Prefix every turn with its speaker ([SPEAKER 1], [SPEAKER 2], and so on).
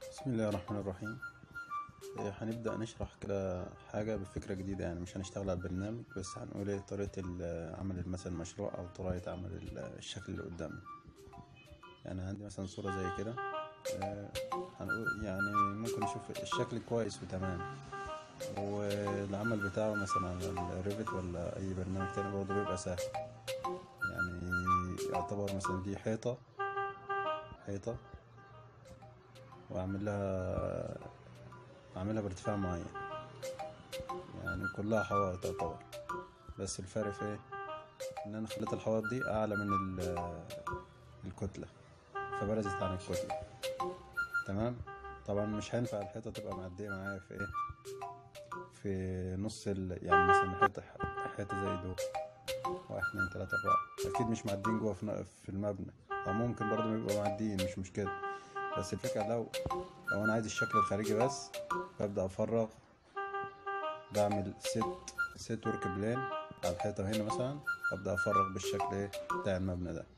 [SPEAKER 1] بسم الله الرحمن الرحيم إيه، هنبدأ نشرح كده حاجة بفكرة جديدة يعني مش هنشتغل على البرنامج بس هنقول ايه طريقة ال- عمل مثلا المشروع أو طريقة عمل ال- الشكل اللي قدامنا يعني عندي مثلا صورة زي كده آه، هنقول يعني ممكن نشوف الشكل كويس وتمام والعمل بتاعه مثلا على الريفت ولا أي برنامج تاني برضه بيبقى سهل يعني يعتبر مثلا دي حيطة حيطة وأعمل لها أعملها بارتفاع معين يعني كلها حوائط تعتبر بس الفرق في ايه ان انا خليت الحوائط دي اعلى من ال- الكتلة فبرزت عن الكتلة تمام طبعا مش هينفع الحيطة تبقى معدية معايا في ايه في نص ال... يعني مثلا حيطة حيطة زي دول واحد اتنين تلاتة أربعة أكيد مش معديين جوه في ن- في المبنى أو ممكن برضه يبقوا معديين مش مشكلة بس الفكرة لو لو أنا عايز الشكل الخارجي بس ببدأ أفرغ بعمل ست ست ورك بلان على الحيطة هنا مثلا أبدأ أفرغ بالشكل إيه بتاع المبنى ده